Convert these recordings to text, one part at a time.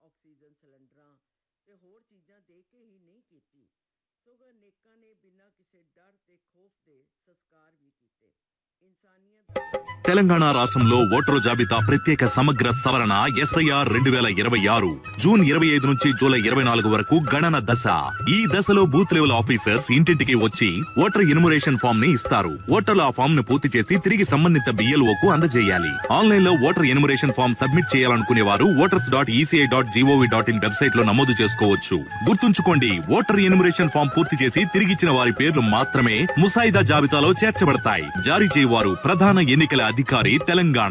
Oxygen ਸਿਲੰਡਰਾਂ ਤੇ ਹੋਰ ਚੀਜ਼ਾਂ ਦੇ ਕੇ ਹੀ ਨਹੀਂ ਕੀਤੀ ਸਗੋਂ ਨੇਕਾਂ ਨੇ ਬਿਨਾਂ ਕਿਸੇ ਡਰ ਤੇ ਖੌਫ ਦੇ ਸੰਸਕਾਰ ਵੀ ਕੀਤੇ ਇਨਸਾਨੀਅਤ ਦਾ తెలంగాణ రాష్ట్రంలో ఓటరు జాబితా ప్రత్యేక సమగ్ర సవరణ ఎస్ఐఆర్ రెండు వేల ఇరవై ఆరు జూన్ ఇరవై ఐదు నుంచి జూలై ఇరవై నాలుగు వరకు గణన దశ ఈ దశలో బూత్ లెవెల్ ఆఫీసర్స్ ఇంటింటికి వచ్చి ఓటర్ ఇనుమరేషన్ ఫామ్ ని ఇస్తారు ఓటర్లు ఆ ఫామ్ ను పూర్తి చేసి తిరిగి సంబంధిత బిఎల్ఓ కు అందజేయాలి ఆన్లైన్ లో ఓటర్ ఎనుమరేషన్ ఫామ్ సబ్మిట్ చేయాలనుకునే వారు voters dot ECI dot gov dot in website లో నమోదు చేసుకోవచ్చు గుర్తుంచుకోండి ఓటర్ ఎనుమరేషన్ ఫామ్ పూర్తి చేసి తిరిగిచ్చిన వారి పేర్లు మాత్రమే ముసాయిదా జాబితాలో చేర్చబడతాయి జారీ చేయవారు ప్రధాన ఎన్నికల అధికారి తెలంగాణ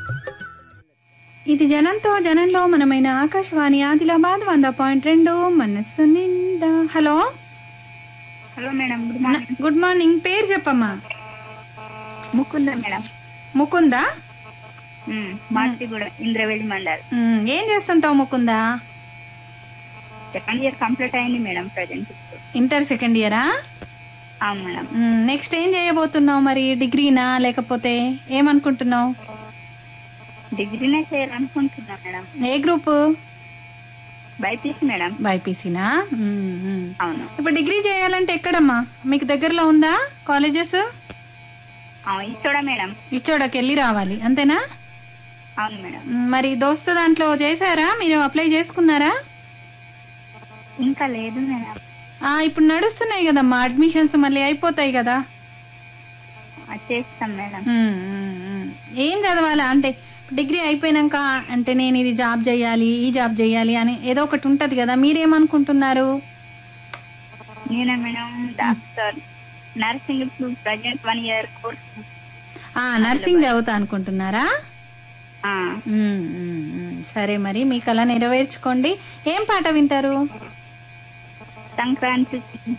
ఇది జనంతో జనంలో మనమైన ఆకాశవాణి ఆదిలాబాద్ వంద పాయింట్ రెండు మనస్సు నిండా హలో హలో మేడం గుడ్ న- మార్నింగ్ గుడ్ మార్నింగ్ పేరు చెప్పమ్మా ముకుంద మేడం ముకుందా మార్చిగూడ ఇంద్రవెల్లి మండల్ మ్, ఏం చేస్తుంటావు ముకుందా సెకండ్ ఇయర్ కంప్లీట్ అయింది మేడం ప్రజెంట్ ఇంటర్ సెకండ్ ఇయరా అవును మేడం నెక్స్ట్ ఏం చేయబోతున్నావు మరి డిగ్రీనా లేకపోతే ఏమనుకుంటున్నావు డిగ్రీనే చేయాలనుకుంటున్నా మేడం ఏ గ్రూప్ బైపీసీ మేడం బైపీసీనా మ్, మ్. అవును ఇప్పుడు డిగ్రీ చేయాలంటే ఎక్కడమ్మా మీకు దగ్గరలో ఉందా కాలేజెస్ అవును ఇచ్చోడా మేడం ఇచ్చోడకి వెళ్ళి రావాలి అంతేనా అవును మేడం మ్, మరి దోస్తు దాంట్లో చేశారా మీరు అప్లై చేసుకున్నారా ఇంకా లేదు మేడం ఆ, ఇప్పుడు నడుస్తున్నాయి కదమ్మా అడ్మిషన్స్ మళ్ళీ అయిపోతాయి కదా అది చేస్తాం మేడం మ్, మ్, మ్. ఏం చదవాలా అంటే డిగ్రీ అయిపోయినాక అంటే నేను ఇది జాబ్ చేయాలి ఈ జాబ్ చేయాలి అని ఏదో ఒకటి ఉంటది కదా మీరేమనుకుంటున్నారు నేనే మేడం డాక్టర్ నర్సింగ్ ఇప్పుడు ప్రజెంట్ వన్ ఇయర్ కోర్స్ ఆ నర్సింగ్ చదువుతా అనుకుంటున్నారా మ్, మ్, మ్. సరే మరి మీకు అలా నెరవేర్చుకోండి ఏం పాట వింటారు సంక్రాంతి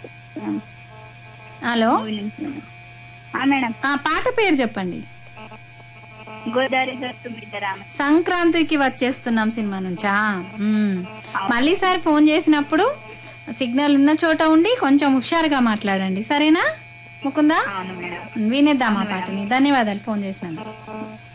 హలో మూవీ నుంచి మేడం. ఆ మేడం ఆ పాట పేరు చెప్పండి గోదావరి గట్టు బిడ్డ రామ సంక్రాంతికి వచ్చేస్తున్నాం సినిమా నుంచా మ్మ్. మళ్ళీ సార్ ఫోన్ చేసినప్పుడు సిగ్నల్ ఉన్న చోట ఉండి కొంచెం హుషారుగా మాట్లాడండి సరేనా ముకుందా అవును మేడం వినేద్దాం ఆ పాటని ధన్యవాదాలు ఫోన్ చేసినందుకు